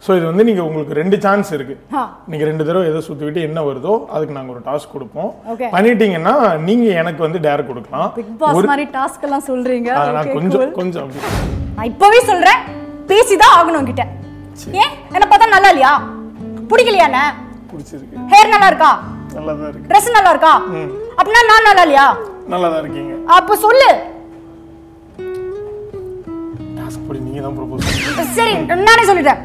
So இது வந்து நீங்க உங்களுக்கு ரெண்டு சான்ஸ் இருக்கு ஆ. நீங்க ரெண்டு தடவை எதை சுத்திவிட்டு என்ன வருதோ அதுக்கு நாங்க ஒரு டாஸ்க் கொடுப்போம் Okay. பண்ணிட்டீங்கன்னா நீங்க எனக்கு வந்து டேர் கொடுக்கலாம் பிக் பாஸ் மாதிரி டாஸ்க் எல்லாம் சொல்றீங்க ஆ, நான் Okay, கொஞ்சம் cool. கொஞ்சம் அப்படி நான் இப்பவே சொல்றேன் பேசிதான் ஆகணும் கிட்ட ஏன் என்ன பார்த்தா நல்லா இல்லையா பிடிக்கலையா என்ன பிடிச்சிருக்கு ஹேர் நல்லா இருக்கா நல்லா தான் இருக்கு Dress நல்லா இருக்கா அப்படின்னா நான் நல்லா இல்லையா நல்லா தான் இருக்கீங்க அப்ப சொல்லு டாஸ்க் படி நீங்க தான் ப்ரொபோஸ் சரி நானே சொல்லிட்டேன்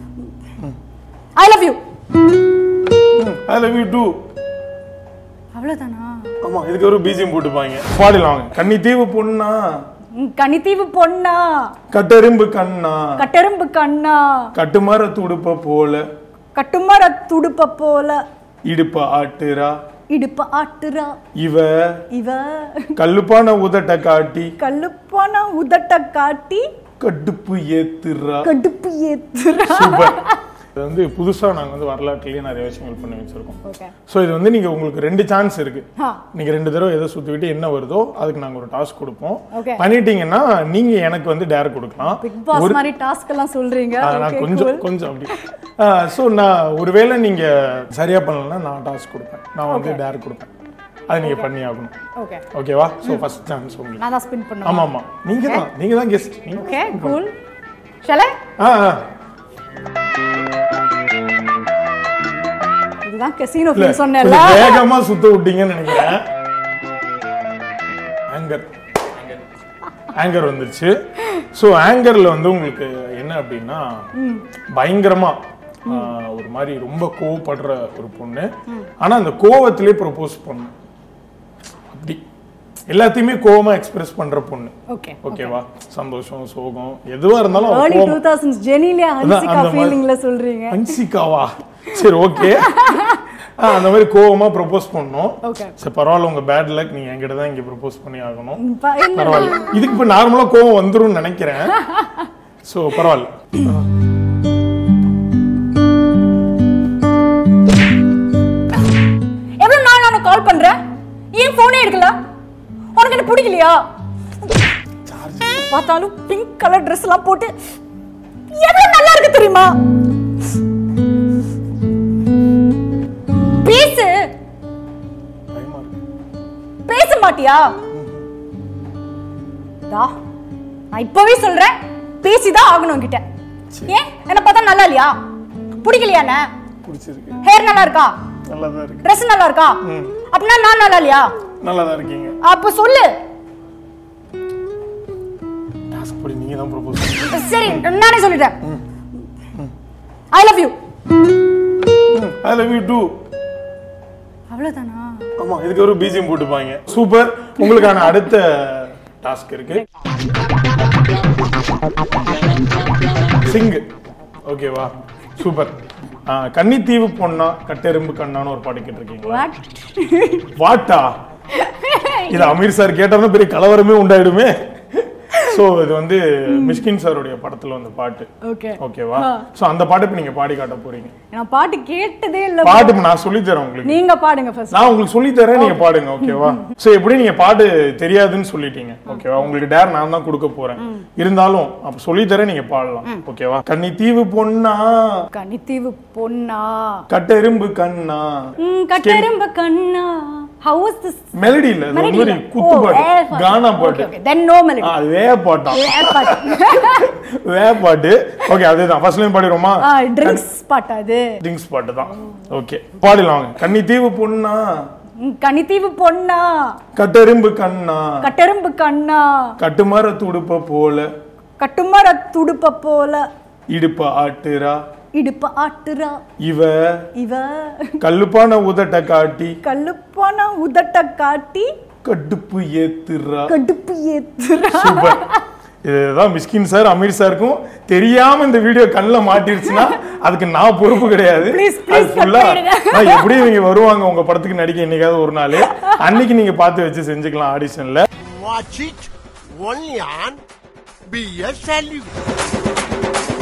I love you I love you too அவ்வளவுதானா ஆமா இதுக்கு ஒரு பிஜிஎம் போட்டுப்பாங்க பாடலாம் வாங்க கன்னி தீவு பொண்ணா ம், கனித்தீவு பொண்ணா கட்டெரும்பு கண்ணா கட்டெரும்பு கண்ணா கட்டுமர துடுப்ப போல கட்டுமர துடுப்ப போல இடுப்ப ஆட்டுறா இடுப்ப ஆட்டுறா இவ இவ கல்லுப்பான உதட்ட காட்டி கல்லுப்பான உதட்ட காட்டி கடுப்பு ஏத்துறா கடுப்பு ஏத்துறா சூப்பர் இது வந்து புதுசா நாங்க வந்து வரலாற்றுலயே நிறைய விஷயங்கள் பண்ணி வச்சிருக்கோம் ஓகே ஸோ இது வந்து நீங்க உங்களுக்கு ரெண்டு சான்ஸ் இருக்கு ஆ நீங்க ரெண்டு தடவை எதை சுத்திவிட்டு என்ன வருதோ அதுக்கு நாங்க ஒரு டாஸ்க் கொடுப்போம் Okay. பண்ணிட்டீங்கன்னா நீங்க எனக்கு வந்து டேர் கொடுக்கலாம் பிக் பாஸ் மாதிரி டாஸ்க் எல்லாம் சொல்றீங்க ஆ, நான் Okay, கொஞ்சம் cool. கொஞ்சம் அப்படி ஸோ நான் ஒருவேளை நீங்க சரியா பண்ணலன்னா நான் டாஸ்க் கொடுப்பேன் நான் வந்து டேர் கொடுப்பேன் அதை நீங்க பண்ணி ஆகணும் ஓகே ஓகேவா ஸோ ஃபர்ஸ்ட் சான்ஸ் உங்களுக்கு நான் தான் ஸ்பின் பண்ணுவேன் ஆமா ஆமா நீங்க தான் நீங்க தான் கெஸ்ட் நீங்க ஓகே கூல் ஷலே ஆ ஆ. இதுதான் கெசினோ இல்ல, ஃபீல் சொன்னேன்ல கொஞ்சம் வேகமா சுத்த விட்டீங்கன்னு நினைக்கிறேன் ஆங்கர் ஆங்கர் வந்துருச்சு ஸோ ஆங்கர்ல வந்து உங்களுக்கு என்ன அப்படின்னா பயங்கரமா ஆ, ஒரு மாதிரி ரொம்ப கோவப்படுற ஒரு பொண்ணு ஆனா அந்த கோவத்திலே ப்ரொபோஸ் பண்ணு அப்படி எல்லாத்தையுமே கோவமா எக்ஸ்பிரஸ் பண்ற பொண்ணு ஓகே ஓகேவா சந்தோஷம் சோகம் எதுவா இருந்தாலும் அவ ஏர்லி கோவமா- டூ தௌசண்ட் ஜெனிலியா ஹன்சிகா அந்த மாதிரி. ஃபீலிங்ல சொல்றீங்க ஹன்சிகாவா சரி ஓகே அந்த மாதிரி கோவமா ப்ரொபோஸ் பண்ணோம் ஓகே சரி பரவாயில்ல உங்க பேட் லக் நீங்க என்கிட்ட தான் இங்க ப்ரொபோஸ் பண்ணி ஆகணும் ப- இல்ல. பரவாயில்ல இதுக்கு இப்ப நார்மலா கோவம் வந்துரும்னு நினைக்கிறேன் சோ பரவாயில்ல எவ்வளவு நாள் நான் கால் பண்றேன் ஏன் போனே எடுக்கல உனக்கு என்ன பிடிக்கலையா பார்த்தாலும் பிங்க் கலர் Dress எல்லாம் போட்டு எவ்வளவு நல்லா இருக்கு தெரியுமா பேசு பயமா இருக்கு பேச மாட்டியா டா, நான் இப்பவே சொல்றேன் பேசிதான் ஆகணும் கிட்ட ஏன் என்ன பார்த்தா நல்லா இல்லையா பிடிக்கலையா என்ன பிடிச்சிருக்கு ஹேர் நல்லா இருக்கா நல்லா தான் இருக்கு Dress நல்லா இருக்கா அப்படின்னா நான் நல்லா இல்லையா நல்லா தான் இருக்கீங்க அப்ப சொல்லு டாஸ்க் படி நீங்க தான் ப்ரொபோஸ் சரி நானே சொல்லிட்டேன் I love you I love you too அவ்வளவுதானா ஆமா இதுக்கு ஒரு பிஜிஎம் போட்டுப்பாங்க சூப்பர் உங்களுக்கான அடுத்த டாஸ்க் இருக்கு சிங்கு ஓகேவா சூப்பர் கன்னித்தீவு பொண்ணா கட்டெரும்பு கண்ணான்னு ஒரு பாட்டு கேட்டிருக்கீங்களா வாட் வாட்டா இது அமீர் சார் கேட்டாலும் பெரிய கலவரமே உண்டாயிடுமே சோ இது வந்து மிஷ்கின் சாருடைய படத்துல வந்த பாட்டு ஓகே ஓகேவா சோ அந்த பாட்டு இப்ப நீங்க பாடி காட்ட போறீங்க நான் பாட்டு கேட்டதே இல்ல பாட்டு இப்ப நான் சொல்லி தரேன் உங்களுக்கு நீங்க பாடுங்க ஃபர்ஸ்ட் நான் உங்களுக்கு சொல்லி தரேன் நீங்க பாடுங்க ஓகேவா சோ எப்படி நீங்க பாட்டு தெரியாதுன்னு சொல்லிட்டீங்க ஓகேவா உங்களுக்கு டேர் நான் தான் கொடுக்க போறேன் இருந்தாலும் அப்ப சொல்லி தரேன் நீங்க பாடலாம் ஓகேவா கன்னி தீவு பொண்ணா கனித்தீவு பொண்ணா கட்டெரும்பு கண்ணா ம், கட்டெரும்பு கண்ணா ஹவுஸ் திஸ் மெலடி இல்ல இது ஒரு மாதிரி குத்து பாட்டு கானா பாட்டு தென் நோ மெலடி ஆ, அது வே பாட்டா வே பாட்டு ஓகே அதேதான் ஃபர்ஸ்ட் லைன் பாடிடுவோமா ட்ரிங்க்ஸ் பாட்டு அது ட்ரிங்க்ஸ் பாட்டு தான் ஓகே பாடிடலாம் வாங்க கன்னி தீவு பொண்ணா ம், கனித்தீவு பொண்ணா கட்டெரும்பு கண்ணா கட்டெரும்பு கண்ணா கட்டுமர துடுப்ப போல கட்டுமர துடுப்ப போல இடுப்ப ஆட்டுறா இடுப்ப ஆட்டுறா இவ இவ கல்லுப்பான உதட்ட காட்டி கல்லுப்பான உதட்ட காட்டி கடுப்பு ஏத்துறா கடுப்பு ஏத்துறா சூப்பர் இதுதான் மிஸ்கின் சார் அமீர் சாருக்கும் தெரியாம இந்த வீடியோ கண்ணில் மாட்டிருச்சுன்னா அதுக்கு நான் பொறுப்பு கிடையாது Please, அது please, ஃபுல்லா cut பண்ணிடுங்க. எப்படியும் இவங்க வருவாங்க உங்க படத்துக்கு நடிக்க என்னைக்காவது ஒரு நாள் அன்னைக்கு நீங்க பார்த்து வச்சு செஞ்சுக்கலாம் ஆடிஷன்ல Watch it only on BS Salute.